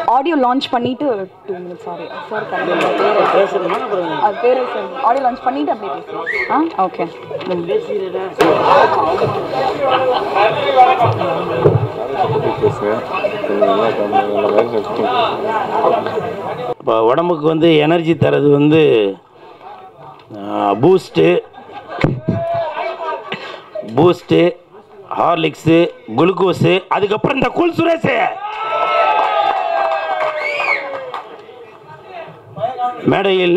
audio launch பண்ணிட்டு two minutes sorry sir பேசணுமா அப்புறம் அது பேர் சார் ஆடியோ லான்ச் பண்ணிட்டு அப்படியே பேசுகிறேன் ஆ ஓகே ம் இப்போ உடம்புக்கு வந்து எனர்ஜி தரது வந்து பூஸ்ட்டு பூஸ்ட்டு ஹார்லிக்ஸு குளுக்கோஸு அதுக்கப்புறம் இந்த கூல் சுரேஷு மேடையில்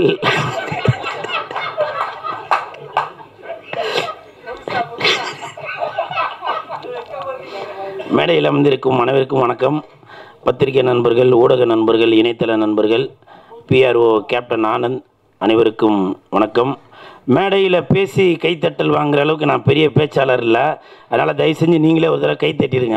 மேடையில் அமர்ந்திருக்கும் அனைவருக்கும் வணக்கம் பத்திரிகை நண்பர்கள் ஊடக நண்பர்கள் இணையதள நண்பர்கள் பிஆர்ஓ கேப்டன் ஆனந்த் அனைவருக்கும் வணக்கம் மேடையில் பேசி கைத்தட்டல் வாங்குற அளவுக்கு நான் பெரிய பேச்சாளர் இல்லை அதனால் தயவு செஞ்சு நீங்களே ஒரு தடவை கை தட்டிடுங்க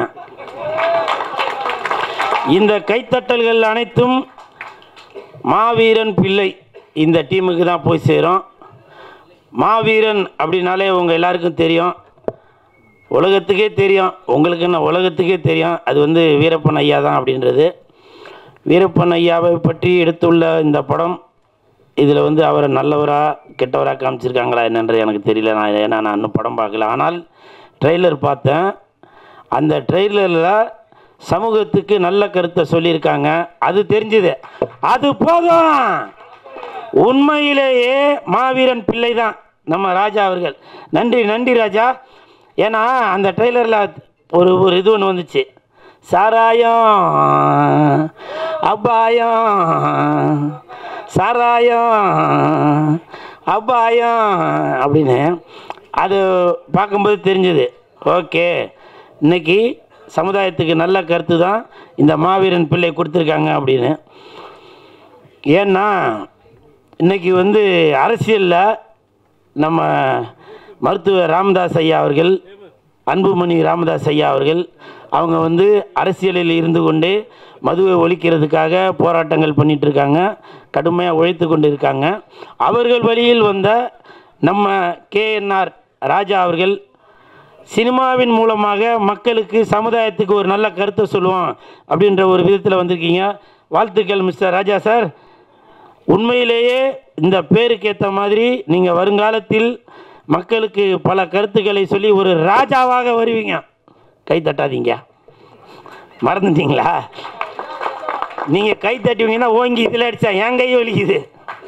இந்த கைத்தட்டல்கள் அனைத்தும் மாவீரன் பிள்ளை இந்த டீமுக்கு தான் போய் சேரும் மாவீரன் அப்படின்னாலே உங்கள் எல்லாருக்கும் தெரியும் உலகத்துக்கே தெரியும் உங்களுக்கு என்ன உலகத்துக்கே தெரியும் அது வந்து வீரப்பன் ஐயா தான் அப்படின்றது வீரப்பன் ஐயாவை பற்றி எடுத்துள்ள இந்த படம் இதில் வந்து அவரை நல்லவரா கெட்டவரா காமிச்சிருக்காங்களா என்னன்றது எனக்கு தெரியல நான் ஏன்னா நான் இன்னும் படம் பார்க்கல ஆனால் ட்ரெய்லர் பார்த்தேன் அந்த ட்ரெய்லரில் சமூகத்துக்கு நல்ல கருத்தை சொல்லியிருக்காங்க அது தெரிஞ்சுது அது போதும் உண்மையிலேயே மாவீரன் பிள்ளை தான் நம்ம ராஜா அவர்கள் நன்றி நன்றி ராஜா ஏன்னா அந்த ட்ரெய்லரில் ஒரு ஒரு இது ஒன்று வந்துச்சு சாராயம் அபாயம் சாராயம் அபாயம் அப்படின்னு அது பார்க்கும்போது தெரிஞ்சுது ஓகே இன்னைக்கு சமுதாயத்துக்கு நல்ல கருத்து தான் இந்த மாவீரன் பிள்ளை கொடுத்துருக்காங்க அப்படின்னு ஏன்னா இன்னைக்கு வந்து அரசியலில் நம்ம மருத்துவர் ராமதாஸ் ஐயா அவர்கள் அன்புமணி ராமதாஸ் ஐயா அவர்கள் அவங்க வந்து அரசியலில் இருந்து கொண்டு மதுவை ஒழிக்கிறதுக்காக போராட்டங்கள் பண்ணிட்டு இருக்காங்க கடுமையாக உழைத்து கொண்டு இருக்காங்க அவர்கள் வழியில் வந்த நம்ம கேஎன்ஆர் ராஜா அவர்கள் சினிமாவின் மூலமாக மக்களுக்கு சமுதாயத்துக்கு ஒரு நல்ல கருத்தை சொல்லுவோம் அப்படின்ற ஒரு விதத்தில் வந்திருக்கீங்க வாழ்த்துக்கள் மிஸ்டர் ராஜா சார் உண்மையிலேயே இந்த பேருக்கு ஏற்ற மாதிரி நீங்கள் வருங்காலத்தில் மக்களுக்கு பல கருத்துக்களை சொல்லி ஒரு ராஜாவாக வருவீங்க கை தட்டாதீங்க மறந்துட்டீங்களா நீங்கள் கை தட்டுவீங்கன்னா ஓங்கி இதில் அடித்தா என் கை வலிக்குது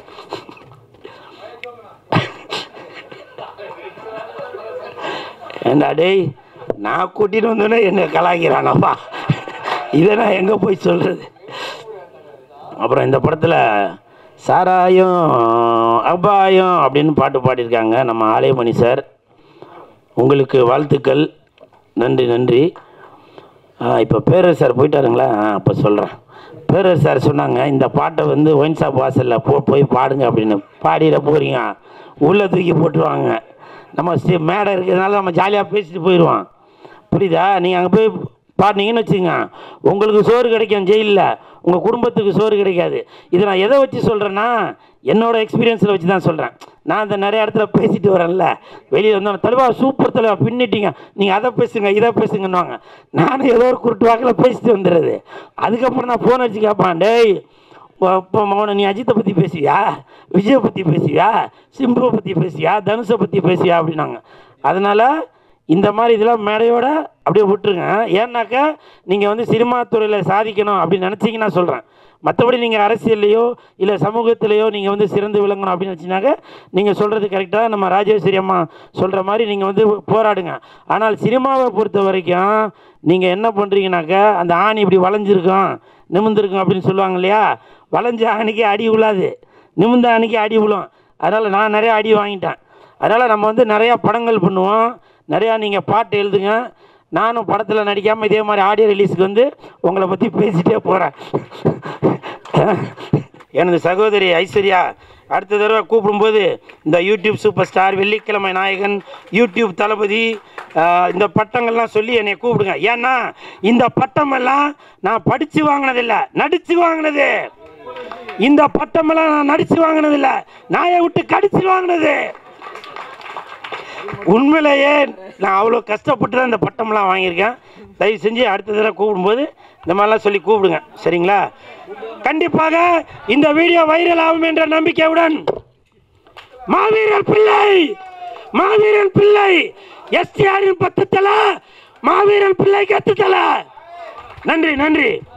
ஏண்டா டேய் நான் கூட்டிட்டு வந்தோன்னே என்னை கலாய்க்கிறானப்பா இதை நான் எங்கே போய் சொல்கிறது அப்புறம் இந்த படத்தில் சாராயம் அபாயம் அப்படின்னு பாட்டு பாடியிருக்காங்க நம்ம ஆலயமணி சார் உங்களுக்கு வாழ்த்துக்கள் நன்றி நன்றி இப்போ பேரர் சார் போயிட்டாருங்களா அப்போ சொல்கிறேன் பேரர் சார் சொன்னாங்க இந்த பாட்டை வந்து ஒயின் ஷாப் வாசலில் போ போய் பாடுங்க அப்படின்னு பாடிட போகிறீங்க உள்ளே தூக்கி போட்டுருவாங்க நம்ம ஸ்டே- மேடை இருக்கிறதுனால நம்ம ஜாலியாக பேசிட்டு போயிடுவோம் புரியுதா நீங்கள் அங்கே போய் பாடினீங்கன்னு வச்சுங்க உங்களுக்கு சோறு கிடைக்கும் ஜெயிலில் உங்கள் குடும்பத்துக்கு சோறு கிடைக்காது இதை நான் எதை வச்சு சொல்கிறேன்னா என்னோட எக்ஸ்பீரியன்ஸில் வச்சு தான் சொல்கிறேன் நான் இந்த நிறைய இடத்துல பேசிட்டு வரேன்ல வெளியில் வந்து தலைவா சூப்பர் தலைவா பின்னிட்டீங்க நீங்கள் அதை பேசுங்க இதை பேசுங்கன்னுவாங்க நானும் ஏதோ ஒரு குருட்டு வாக்கில் பேசிட்டு வந்துடுறது அதுக்கப்புறம் நான் ஃபோன் அடிச்சு கேட்பான் டேய் இப்போ மௌன நீ அஜித்தை பற்றி பேசுவியா விஜயை பற்றி பேசுவியா சிம்புவை பற்றி பேசுவியா தனுஷை பற்றி பேசுவியா அப்படின்னாங்க அதனால் இந்த மாதிரி இதெல்லாம் மேடையோட அப்படியே விட்டுருங்க ஏன்னாக்கா நீங்கள் வந்து சினிமா துறையில் சாதிக்கணும் அப்படின்னு நினச்சிங்கன்னா சொல்கிறேன் மற்றபடி நீங்கள் அரசியல்லையோ இல்லை சமூகத்திலேயோ நீங்கள் வந்து சிறந்து விளங்கணும் அப்படின்னு வச்சுனாக்க நீங்கள் சொல்கிறது கரெக்டாக நம்ம ராஜேஸ்வரி அம்மா சொல்கிற மாதிரி நீங்கள் வந்து போராடுங்க ஆனால் சினிமாவை பொறுத்த வரைக்கும் நீங்கள் என்ன பண்ணுறீங்கனாக்கா அந்த ஆணி இப்படி வளைஞ்சிருக்கும் நிமிர்ந்திருக்கும் அப்படின்னு சொல்லுவாங்க இல்லையா வளைஞ்ச ஆணிக்கு அடி விழாது நிமிர்ந்த ஆணிக்கு அடி விழும் அதனால் நான் நிறைய அடி வாங்கிட்டேன் அதனால் நம்ம வந்து நிறையா படங்கள் பண்ணுவோம் நிறையா நீங்கள் பாட்டு எழுதுங்க நானும் படத்தில் நடிக்காமல் இதே மாதிரி ஆடியோ ரிலீஸுக்கு வந்து உங்களை பற்றி பேசிட்டே போகிறேன் எனது சகோதரி ஐஸ்வர்யா அடுத்த தடவை கூப்பிடும்போது இந்த யூடியூப் சூப்பர் ஸ்டார் வெள்ளிக்கிழமை நாயகன் யூடியூப் தளபதி ஆஹ், இந்த பட்டங்கள்லாம் சொல்லி என்னை கூப்பிடுங்க ஏன்னா இந்த பட்டமெல்லாம் நான் படித்து வாங்கினதில்லை நடித்து வாங்கினது இந்த பட்டமெல்லாம் நான் நடித்து வாங்கினதில்லை நாயை விட்டு கடிச்சு வாங்கினது உண்மையிலேயே நான் அவ்வளோ கஷ்டப்பட்டு தான் இந்த பட்டம்லாம் வாங்கியிருக்கேன் தயவு செஞ்சு அடுத்த தடவை கூப்பிடும்போது இந்த மாதிரிலாம் சொல்லி கூப்பிடுங்க சரிங்களா கண்டிப்பாக இந்த வீடியோ வைரல் ஆகும் என்ற நம்பிக்கையுடன் மாவீரன் பிள்ளை மாவீரன் பிள்ளை எஸ்டிஆரின் பத்து தலை மாவீரன் பிள்ளை கத்து தலை நன்றி நன்றி